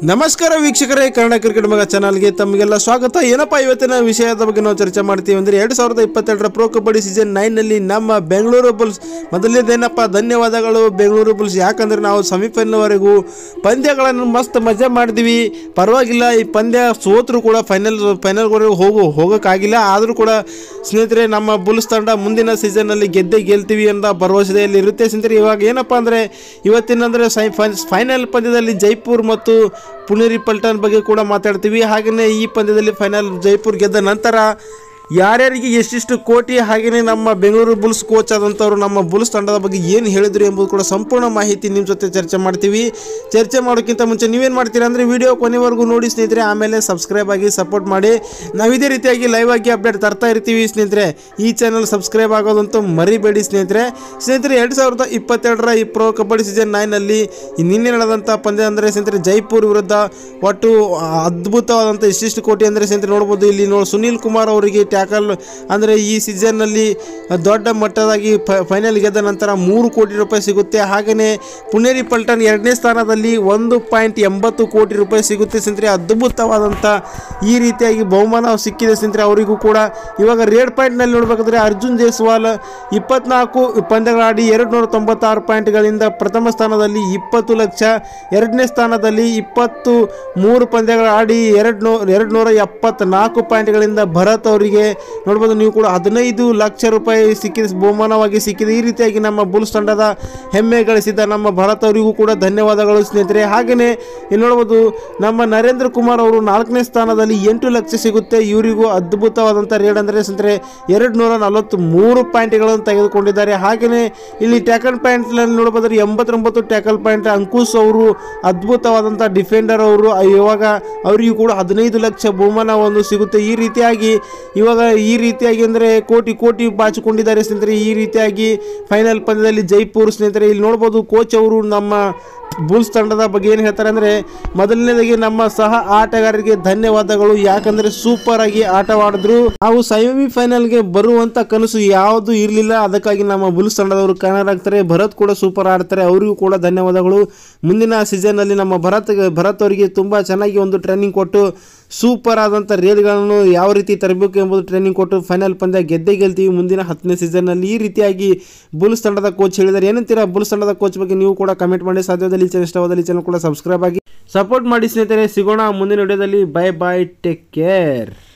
ನಮಸ್ಕಾರ ವೀಕ್ಷಕರೇ ಕನ್ನಡ ಕ್ರಿಕೆಟ್ ಮಗ ಚಾನಲ್ಗೆ ತಮಗೆಲ್ಲ ಸ್ವಾಗತ ಏನಪ್ಪ ಇವತ್ತಿನ ವಿಷಯದ ಬಗ್ಗೆ ನಾವು ಚರ್ಚೆ ಮಾಡ್ತೀವಿ ಅಂದರೆ ಎರಡು ಸಾವಿರದ ಇಪ್ಪತ್ತೆರಡರ ಪ್ರೋ ಕಬಡ್ಡಿ ಸೀಸನ್ ನೈನ್ನಲ್ಲಿ ನಮ್ಮ ಬೆಂಗಳೂರು ಬುಲ್ಸ್ ಮೊದಲನೇದೇನಪ್ಪ ಧನ್ಯವಾದಗಳು ಬೆಂಗಳೂರು ಬುಲ್ಸ್ ಯಾಕಂದರೆ ನಾವು ಸೆಮಿಫೈನಲ್ವರೆಗೂ ಪಂದ್ಯಗಳನ್ನು ಮಸ್ತ್ ಮಜಾ ಮಾಡಿದ್ವಿ ಪರವಾಗಿಲ್ಲ ಈ ಪಂದ್ಯ ಸೋತರು ಕೂಡ ಫೈನಲ್ ಫೈನಲ್ವರೆಗೂ ಹೋಗು ಹೋಗೋಕ್ಕಾಗಿಲ್ಲ ಆದರೂ ಕೂಡ ಸ್ನೇಹಿತರೆ ನಮ್ಮ ಬುಲ್ಸ್ ತಂಡ ಮುಂದಿನ ಸೀಸನ್ನಲ್ಲಿ ಗೆದ್ದೇ ಗೆಲ್ತೀವಿ ಅಂತ ಭರವಸೆಯಲ್ಲಿ ಇರುತ್ತೆ ಸ್ನೇಹಿತರೆ ಇವಾಗ ಏನಪ್ಪ ಅಂದರೆ ಇವತ್ತಿನಂದರೆ ಸೈ ಫೈನಲ್ ಪಂದ್ಯದಲ್ಲಿ ಜೈಪುರ್ ಮತ್ತು ಪುನೇರಿ ಪಲ್ಟನ್ ಬಗ್ಗೆ ಕೂಡ ಮಾತಾಡ್ತೀವಿ ಹಾಗೆಯೇ ಈ ಪಂದ್ಯದಲ್ಲಿ ಫೈನಲ್ ಜೈಪುರ್ ಗೆದ್ದ ನಂತರ ಯಾರ್ಯಾರಿಗೆ ಎಷ್ಟೆಷ್ಟು ಕೋಟಿ ಹಾಗೆಯೇ ನಮ್ಮ ಬೆಂಗಳೂರು ಬುಲ್ಸ್ ಕೋಚ್ ಆದಂಥವ್ರು ನಮ್ಮ ಬುಲ್ಸ್ ತಂಡದ ಬಗ್ಗೆ ಏನು ಹೇಳಿದ್ರು ಎಂಬುದು ಕೂಡ ಸಂಪೂರ್ಣ ಮಾಹಿತಿ ನಿಮ್ಮ ಜೊತೆ ಚರ್ಚೆ ಮಾಡ್ತೀವಿ ಚರ್ಚೆ ಮಾಡೋಕ್ಕಿಂತ ಮುಂಚೆ ನೀವೇನು ಮಾಡ್ತೀರಾ ಅಂದರೆ ವಿಡಿಯೋ ಕೊನೆವರೆಗೂ ನೋಡಿ ಸ್ನೇಹಿತರೆ ಆಮೇಲೆ ಸಬ್ಸ್ಕ್ರೈಬ್ ಆಗಿ ಸಪೋರ್ಟ್ ಮಾಡಿ ನಾವು ಇದೇ ರೀತಿಯಾಗಿ ಲೈವ್ ಆಗಿ ಅಪ್ಡೇಟ್ ತರ್ತಾ ಇರ್ತೀವಿ ಸ್ನೇಹಿತರೆ ಈ ಚಾನಲ್ ಸಬ್ಸ್ಕ್ರೈಬ್ ಆಗೋದಂತೂ ಮರಿಬೇಡಿ ಸ್ನೇಹಿತರೆ ಸ್ನೇಹಿತರೆ ಎರಡು ಸಾವಿರದ ಇಪ್ಪತ್ತೆರಡರ ಈ ಪ್ರೋ ಕಬಡ್ಡಿ ಸೀಸನ್ ನೈನಲ್ಲಿ ನಿನ್ನೆ ನಡೆದಂಥ ಪಂದ್ಯ ಅಂದರೆ ಸ್ನೇಹಿತರೆ ಜೈಪುರ್ ವಿರುದ್ಧ ಒಟ್ಟು ಅದ್ಭುತವಾದಂಥ ಇಷ್ಟಿಷ್ಟು ಕೋಟಿ ಅಂದರೆ ಸ್ನೇಹಿತರೆ ನೋಡ್ಬೋದು ಇಲ್ಲಿ ನೋಡಿ ಸುನೀಲ್ ಕುಮಾರ್ ಅವರಿಗೆ ಟ್ಯಾಕಲ್ ಅಂದರೆ ಈ ಸೀಸನ್ನಲ್ಲಿ ದೊಡ್ಡ ಮಟ್ಟದಾಗಿ ಫೈನಲ್ ಗೆದ್ದ ನಂತರ ಮೂರು ಕೋಟಿ ರೂಪಾಯಿ ಸಿಗುತ್ತೆ ಹಾಗೆಯೇ ಪುನೇರಿ ಪಲ್ಟನ್ ಎರಡನೇ ಸ್ಥಾನದಲ್ಲಿ ಒಂದು ಪಾಯಿಂಟ್ ಎಂಬತ್ತು ಕೋಟಿ ರೂಪಾಯಿ ಸಿಗುತ್ತೆ ಸ್ನೇಹಿತರೆ ಅದ್ಭುತವಾದಂಥ ಈ ರೀತಿಯಾಗಿ ಬಹುಮಾನ ಸಿಕ್ಕಿದೆ ಸ್ನೇಹಿತರೆ ಅವರಿಗೂ ಕೂಡ ಇವಾಗ ರೇಡ್ ಪಾಯಿಂಟ್ನಲ್ಲಿ ನೋಡಬೇಕಾದ್ರೆ ಅರ್ಜುನ್ ಜೈಸ್ವಾಲ್ ಇಪ್ಪತ್ನಾಲ್ಕು ಪಂದ್ಯಗಳಾಡಿ ಎರಡು ನೂರ ತೊಂಬತ್ತಾರು ಪಾಯಿಂಟ್ಗಳಿಂದ ಪ್ರಥಮ ಸ್ಥಾನದಲ್ಲಿ ಇಪ್ಪತ್ತು ಲಕ್ಷ ಎರಡನೇ ಸ್ಥಾನದಲ್ಲಿ ಇಪ್ಪತ್ತು ಮೂರು ಪಂದ್ಯಗಳು ಆಡಿ ಎರಡು ನೂ ಎರಡು ನೂರ ಎಪ್ಪತ್ನಾಲ್ಕು ಪಾಯಿಂಟ್ಗಳಿಂದ ಭರತ್ ಅವರಿಗೆ ನೋಡ್ಬೋದು ನೀವು ಕೂಡ ಹದಿನೈದು ಲಕ್ಷ ರೂಪಾಯಿ ಸಿಕ್ಕಿದ ಬಹುಮಾನವಾಗಿ ಸಿಕ್ಕಿದೆ ಈ ರೀತಿಯಾಗಿ ನಮ್ಮ ಬುಲ್ಸ್ ತಂಡದ ಹೆಮ್ಮೆ ಗಳಿಸಿದ ನಮ್ಮ ಭರತ್ ಅವರಿಗೂ ಕೂಡ ಧನ್ಯವಾದಗಳು ಸ್ನೇಹಿತರೆ ಹಾಗೆಯೇ ಇಲ್ಲಿ ನೋಡ್ಬೋದು ನಮ್ಮ ನರೇಂದ್ರ ಕುಮಾರ್ ಅವರು ನಾಲ್ಕನೇ ಸ್ಥಾನದಲ್ಲಿ ಎಂಟು ಲಕ್ಷ ಸಿಗುತ್ತೆ ಇವರಿಗೂ ಅದ್ಭುತವಾದಂಥ ರೇಡ್ ಅಂದರೆ ಸ್ನೇಹಿತರೆ ಎರಡು ನೂರ ನಲವತ್ತು ಮೂರು ಪಾಯಿಂಟ್ಗಳನ್ನು ತೆಗೆದುಕೊಂಡಿದ್ದಾರೆ ಹಾಗೆಯೇ ಇಲ್ಲಿ ಟ್ಯಾಕಲ್ ಪಾಯಿಂಟ್ನಲ್ಲಿ ನೋಡ್ಬೋದ್ರೆ ಎಂಬತ್ತೊಂಬತ್ತು ಟ್ಯಾಕಲ್ ಪಾಯಿಂಟ್ ಅಂಕುಶ್ ಅವರು ಅದ್ಭುತವಾದಂಥ ಡಿಫೆಂಡರ್ ಅವರು ಇವಾಗ ಅವರಿಗೂ ಕೂಡ ಹದಿನೈದು ಲಕ್ಷ ಬಹುಮಾನ ಒಂದು ಸಿಗುತ್ತೆ ಈ ರೀತಿಯಾಗಿ ಇವಾಗ ಈ ರೀತಿಯಾಗಿ ಅಂದರೆ ಕೋಟಿ ಕೋಟಿ ಬಾಚಿಕೊಂಡಿದ್ದಾರೆ ಸ್ನೇಹಿತರೆ ಈ ರೀತಿಯಾಗಿ ಫೈನಲ್ ಪಂದ್ಯದಲ್ಲಿ ಜೈಪುರ್ ಸ್ನೇಹಿತರೆ ಇಲ್ಲಿ ನೋಡ್ಬೋದು ಕೋಚ್ ಅವರು ನಮ್ಮ ಬುಲ್ಸ್ ತಂಡದ ಬಗ್ಗೆ ಏನು ಹೇಳ್ತಾರೆ ಅಂದರೆ ಮೊದಲನೇದಾಗಿ ನಮ್ಮ ಸಹ ಆಟಗಾರರಿಗೆ ಧನ್ಯವಾದಗಳು ಯಾಕಂದರೆ ಸೂಪರ್ ಆಗಿ ಆಟವಾಡಿದ್ರು ನಾವು ಸೆಮಿ ಫೈನಲ್ಗೆ ಬರುವಂತ ಕನಸು ಯಾವುದು ಇರಲಿಲ್ಲ ಅದಕ್ಕಾಗಿ ನಮ್ಮ ಬುಲ್ಸ್ ತಂಡದವರು ಕಾರಣರಾಗ್ತಾರೆ ಭರತ್ ಕೂಡ ಸೂಪರ್ ಆಡ್ತಾರೆ ಅವರಿಗೂ ಕೂಡ ಧನ್ಯವಾದಗಳು ಮುಂದಿನ ಸೀಸನ್ನಲ್ಲಿ ನಮ್ಮ ಭರತ್ ಭರತ್ ಅವರಿಗೆ ತುಂಬ ಚೆನ್ನಾಗಿ ಒಂದು ಟ್ರೈನಿಂಗ್ ಕೊಟ್ಟು ಸೂಪರ್ ಆದಂಥ ರೇಲ್ಗಳನ್ನು ಯಾವ ರೀತಿ ತರಬೇಕು ಎಂಬುದು ಟ್ರೈನಿಂಗ್ ಕೊಟ್ಟು ಫೈನಲ್ ಪಂದ್ಯ ಗೆದ್ದೇ ಗೆಲ್ತೀವಿ ಮುಂದಿನ ಹತ್ತನೇ ಸೀಸನ್ನಲ್ಲಿ ಈ ರೀತಿಯಾಗಿ ಬುಲ್ಸ್ ತಂಡದ ಕೋಚ್ ಹೇಳಿದ್ದಾರೆ ಏನಂತೀರಾ ಬುಲ್ಸ್ ತಂಡದ ಕೋಚ್ ಬಗ್ಗೆ ನೀವು ಕೂಡ ಕಮೆಂಟ್ ಮಾಡಿ ಸಾಧ್ಯವಾದಲ್ಲಿ ಚಾನಲ್ ಇಷ್ಟವಾದಲ್ಲಿ ಚಾನಲ್ ಕೂಡ ಸಬ್ಸ್ಕ್ರೈಬ್ ಆಗಿ ಸಪೋರ್ಟ್ ಮಾಡಿ ಸ್ನೇಹಿತರೆ ಸಿಗೋಣ ಮುಂದಿನ ವಿಡಿಯೋದಲ್ಲಿ ಬೈ ಬಾಯ್ ಟೇಕ್ ಕೇರ್